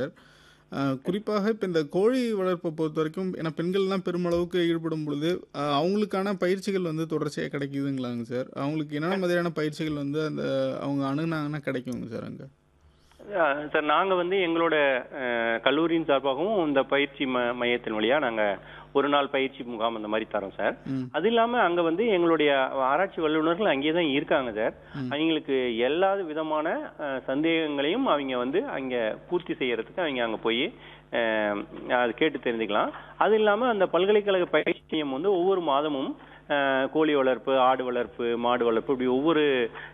sir அஹ், குறிப்பாக இப்போ இந்த கோழி வளர்ப்பை பொறுத்த வரைக்கும் ஏன்னா பெண்கள்லாம் பெருமளவுக்கு ஈடுபடும் பொழுது அஹ், அவங்களுக்கான பயிற்சிகள் வந்து தொடர்ச்சியாக கிடைக்குதுங்களாங்க சார் அவங்களுக்கு என்னென்ன மாதிரியான பயிற்சிகள் வந்து அந்த அவங்க அணுகுனாங்கன்னா கிடைக்குங்க சார் அங்கே அஹ் சார் நாங்கள் வந்து எங்களோட அஹ், கல்லூரியின் சார்பாகவும் இந்த பயிற்சி ம மையத்தின் வழியா நாங்கள் ஒரு நாள் பயிற்சி முகாம் அந்த மாதிரி தரோம் சார் ம் அது இல்லாம அங்க வந்து எங்களுடைய ஆராய்ச்சி வல்லுநர்கள் அங்கேயே தான் இருக்காங்க சார் அவங்களுக்கு எல்லா விதமான அஹ், சந்தேகங்களையும் அவங்க வந்து அங்க பூர்த்தி செய்யறதுக்கு அவங்க அங்க போய் அஹ், அது கேட்டு தெரிஞ்சுக்கலாம் அது இல்லாம அந்த பல்கலைக்கழக பயிற்சி மையம் வந்து ஒவ்வொரு மாதமும் அஹ், கோழி வளர்ப்பு ஆடு வளர்ப்பு மாடு வளர்ப்பு இப்படி ஒவ்வொரு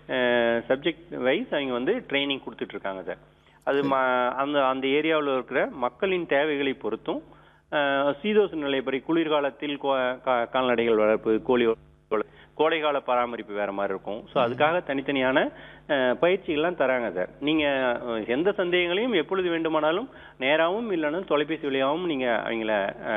சப்ஜெக்ட் வைஸ் அவங்க வந்து ட்ரைனிங் கொடுத்துட்டு இருக்காங்க சார் அது ம அந்த அந்த ஏரியாவில் இருக்கிற மக்களின் தேவைகளை பொறுத்தும் அஹ், சீதோஷ நிலைப்படி குளிர்காலத்தில் கோ- கா- கால்நடைகள் வளர்ப்பு கோழி வளர்ப்பு, கோடைகால பராமரிப்பு வேற மாதிரி இருக்கும் ஸோ அதுக்காக தனித்தனியான அஹ், பயிற்சிகள்லாம் தராங்க சார் நீங்க அஹ், எந்த சந்தேகங்களையும் எப்பொழுது வேண்டுமானாலும் நேராகவும் இல்லைன்னா தொலைபேசி வழியாகவும் நீங்க அவங்கள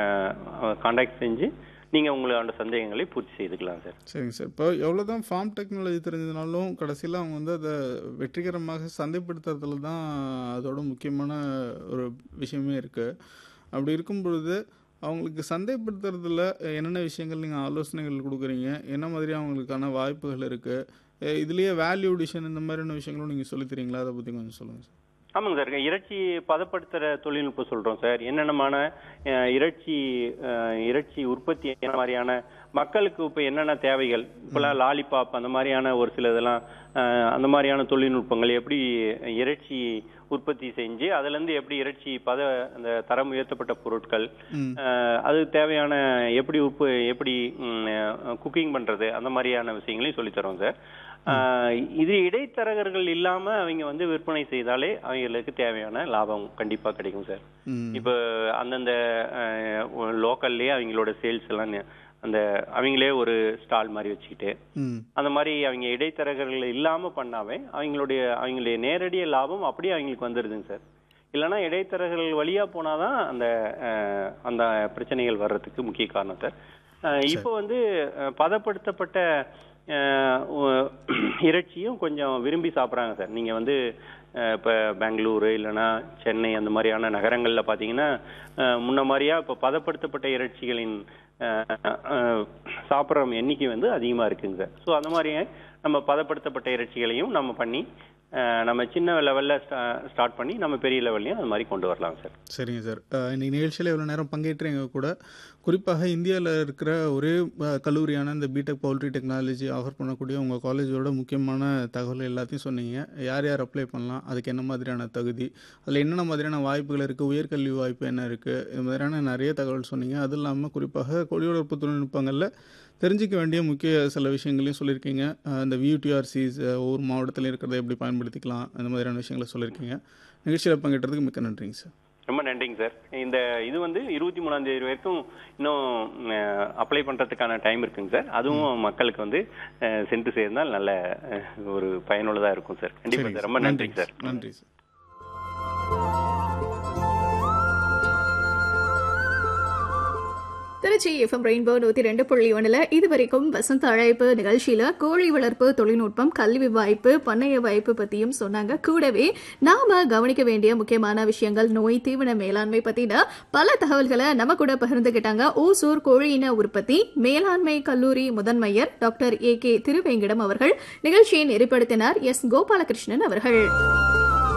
காண்டாக்ட் செஞ்சு நீங்க உங்களோட சந்தேகங்களை பூர்த்தி செய்துக்கலாம் சார் சரிங்க சார் இப்போ எவ்வளோ தான் ஃபார்ம் டெக்னாலஜி தெரிஞ்சதுனாலும் கடைசியில் அவங்க வந்து அதை வெற்றிகரமாக சந்தைப்படுத்துறதுல தான் அதோட முக்கியமான ஒரு விஷயமே இருக்குது அப்படி இருக்கும் பொழுது அவங்களுக்கு சந்தைப்படுத்துறதுல என்னென்ன விஷயங்கள் நீங்கள் ஆலோசனைகள் கொடுக்குறீங்க என்ன மாதிரி அவங்களுக்கான வாய்ப்புகள் இருக்குது இதுலேயே வேல்யூ டிஷன் இந்த மாதிரியான விஷயங்களும் நீங்கள் சொல்லித் தரீங்களா அதை பற்றி கொஞ்சம் சொல்லுங்கள் சார் ஆமாங்க சார் இறைச்சி பதப்படுத்துற தொழில்நுட்பம் சொல்றோம் சார் என்னென்னமான அஹ், இறைச்சி அஹ், இறைச்சி உற்பத்தி என்ன மாதிரியான மக்களுக்கு இப்ப என்னென்ன தேவைகள் இப்பெல்லாம் லாலிபாப் அந்த மாதிரியான ஒரு சில இதெல்லாம் அஹ், அந்த மாதிரியான தொழில்நுட்பங்கள் எப்படி இறைச்சி உற்பத்தி செஞ்சு அதுல இருந்து எப்படி இறைச்சி பத அந்த தரம் உயர்த்தப்பட்ட பொருட்கள் ம் அஹ், அது தேவையான எப்படி உப்பு எப்படி குக்கிங் பண்றது அந்த மாதிரியான விஷயங்களையும் சொல்லித் தரோம் சார் அஹ், இது இடைத்தரகர்கள் இல்லாம அவங்க வந்து விற்பனை செய்தாலே அவங்களுக்கு தேவையான லாபம் கண்டிப்பா கிடைக்கும் சார் ம் இப்போ அந்தந்த லோக்கல்லே அவங்களோட சேல்ஸ் எல்லாம் நெ- அந்த அவங்களே ஒரு ஸ்டால் மாதிரி வச்சுக்கிட்டு ம் அந்த மாதிரி அவங்க இடைத்தரகர்கள் இல்லாம பண்ணாவே அவங்களுடைய அவங்களுடைய நேரடிய லாபம் அப்படியே அவங்களுக்கு வந்துருதுங்க சார் இல்லைன்னா இடைத்தரகர்கள் வழியா போனாதான் அந்த அஹ், அந்த பிரச்சனைகள் வர்றதுக்கு முக்கிய காரணம் சார் அஹ், இப்போ வந்து அஹ், பதப்படுத்தப்பட்ட அஹ், உ- இறைச்சியும் கொஞ்சம் விரும்பி சாப்பிட்றாங்க சார் நீங்க வந்து அஹ், இப்ப பெங்களூரு இல்லைன்னா சென்னை அந்த மாதிரியான நகரங்கள்ல பாத்தீங்கன்னா அஹ், முன்ன மாதிரியா இப்ப பதப்படுத்தப்பட்ட இறைச்சிகளின் அஹ், அஹ், சாப்பிட்ற எண்ணிக்கை வந்து அதிகமா இருக்குங்க சார் ஸோ அந்த மாதிரி நம்ம பதப்படுத்தப்பட்ட இறைச்சிகளையும் நம்ம பண்ணி அஹ், நம்ம சின்ன லெவல்ல ஸ்டார்ட் பண்ணி நம்ம பெரிய லெவல்லையும் அது மாதிரி கொண்டு வரலாம் சார் சரிங்க சார் அஹ் இன்னைக்கு நிகழ்ச்சியில் இவ்வளோ நேரம் பங்கேற்றீங்க கூட குறிப்பாக இந்தியாவில் இருக்கிற ஒரே அஹ், கல்லூரியான இந்த பிடெக் பவுல்ட்ரி டெக்னாலஜி ஆஃபர் பண்ணக்கூடிய உங்கள் காலேஜோட முக்கியமான தகவல் எல்லாத்தையும் சொன்னீங்க யார் யார் அப்ளை பண்ணலாம் அதுக்கு என்ன மாதிரியான தகுதி அதில் என்னென்ன மாதிரியான வாய்ப்புகள் இருக்குது உயர்கல்வி வாய்ப்பு என்ன இருக்குது இது மாதிரியான நிறைய தகவல் சொன்னீங்க அது இல்லாமல் குறிப்பாக கோழி வளர்ப்பு தொழில்நுட்பங்களில் தெரிஞ்சிக்க வேண்டிய முக்கிய சில விஷயங்களையும் சொல்லியிருக்கீங்க அஹ் இந்த வியூடிஆர்சிஸ் ஒவ்வொரு மாவட்டத்தில் இருக்கிறத எப்படி பயன்படுத்திக்கலாம் அந்த மாதிரியான விஷயங்களை சொல்லியிருக்கீங்க நிகழ்ச்சியில் பங்கேற்றதுக்கு மிக்க நன்றிங்க சார் ரொம்ப நன்றிங்க சார் இந்த இது வந்து இருபத்தி மூணாம் தேதி வரைக்கும் இன்னும் அப்ளை பண்றதுக்கான டைம் இருக்குங்க சார் அதுவும் மக்களுக்கு வந்து அஹ், சென்று சேர்ந்தால் நல்ல அஹ், ஒரு பயனுள்ளதா இருக்கும் சார் கண்டிப்பா சரிங்க சார் ரொம்ப நன்றிங்க சார் நன்றி சார் திருச்சி எஃப்எம் ரெயின்போ நூத்தி ரெண்டு புள்ளி ஒண்ணுல இதுவரைக்கும் வசந்த அழைப்பு நிகழ்ச்சியில கோழி வளர்ப்பு தொழில்நுட்பம் கல்வி வாய்ப்பு பண்ணைய வாய்ப்பு பத்தியும் சொன்னாங்க கூடவே நாம கவனிக்க வேண்டிய முக்கியமான விஷயங்கள் நோய் தீவன மேலாண்மை பத்தின பல தகவல்களை நம்ம கூட பகிர்ந்துகிட்டாங்க ஓசூர் கோழி இன உற்பத்தி மேலாண்மை கல்லூரி முதன்மையர் டாக்டர் ஏ கே திருவேங்கிடம் அவர்கள் நிகழ்ச்சியை நெறிப்படுத்தினார் எஸ் கோபாலகிருஷ்ணன் அவர்கள்